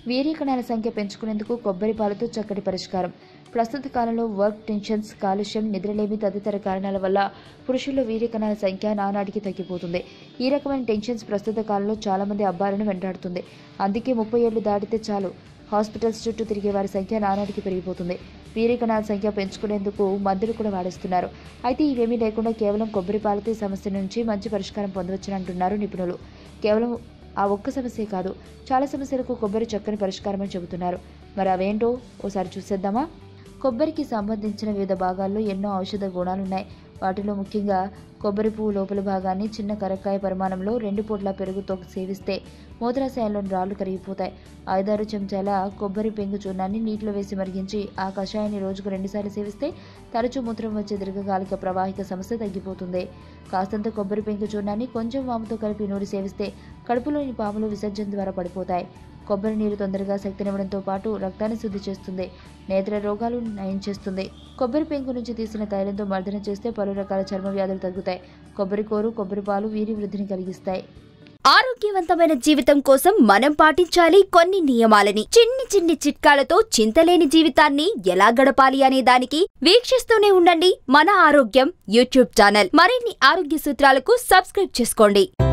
వీర్యకణాల సంఖ్య పెంచుకునేందుకు కొబ్బరి పాలతో చక్కటి పరిష్కారం ప్రస్తుత కాలంలో వర్క్ టెన్షన్స్ కాలుష్యం నిద్రలేమి తదితర కారణాల వల్ల పురుషుల్లో వీర్యకణాల సంఖ్య నానాటికి తగ్గిపోతుంది ఈ రకమైన టెన్షన్స్ ప్రస్తుత కాలంలో చాలా మంది అబ్బాయిలను వెంటాడుతుంది అందుకే ముప్పై ఏళ్లు దాటితే చాలు హాస్పిటల్స్ చుట్టూ తిరిగే వారి సంఖ్య నానాటికి పెరిగిపోతుంది వీర్యకణాల సంఖ్య పెంచుకునేందుకు మందులు కూడా వాడేస్తున్నారు అయితే ఇవేమీ లేకుండా కేవలం కొబ్బరి పాలతో ఈ సమస్య నుంచి మంచి పరిష్కారం పొందవచ్చని అంటున్నారు నిపుణులు కేవలం ఆ ఒక్క సమస్యే కాదు చాలా సమస్యలకు కొబ్బరి చక్కని పరిష్కారం అని చెబుతున్నారు మరి అవేంటో ఓసారి చూసేద్దామా కొబ్బరికి సంబంధించిన వివిధ భాగాల్లో ఎన్నో ఔషధ గుణాలున్నాయి వాటిలో ముఖ్యంగా కొబ్బరి పువ్వు లోపల భాగాన్ని చిన్న కరక్కాయ పరిమాణంలో రెండు పూట్ల పెరుగుతో సేవిస్తే మూత్రాశయంలోని రాళ్లు కరిగిపోతాయి ఐదారు చెంచాల కొబ్బరి పెంగు చూర్ణాన్ని నీటిలో వేసి మరిగించి ఆ కషాయాన్ని రోజుకు రెండుసార్లు సేవిస్తే తరచూ మూత్రం వచ్చే దీర్ఘకాలిక ప్రవాహిక సమస్య తగ్గిపోతుంది కాస్తంత కొబ్బరి పెంకు చూర్ణాన్ని కొంచెం వాముతో కలిపి నూరి సేవిస్తే కడుపులోని పాములు విసర్జన ద్వారా పడిపోతాయి కొబ్బరి నీరు తొందరగా శక్తినివ్వడంతో పాటు రక్తాన్ని శుద్ధి చేస్తుంది నేత్ర రోగాలు నయం చేస్తుంది కొబ్బరి పెంకు నుంచి తీసిన తైలంతో మర్దన చేస్తే పలు రకాల చర్మ వ్యాధులు తగ్గుతాయి కొబ్బరి కోరు కొబ్బరి పాలు వీరి వృద్ధిని కలిగిస్తాయి ఆరోగ్యవంతమైన జీవితం కోసం మనం పాటించాలి కొన్ని నియమాలని చిన్ని చిన్ని చిట్కాలతో చింతలేని జీవితాన్ని ఎలా గడపాలి అనే దానికి వీక్షిస్తూనే ఉండండి మన ఆరోగ్యం యూట్యూబ్ ఛానల్ మరిన్ని ఆరోగ్య సూత్రాలకు సబ్స్క్రైబ్ చేసుకోండి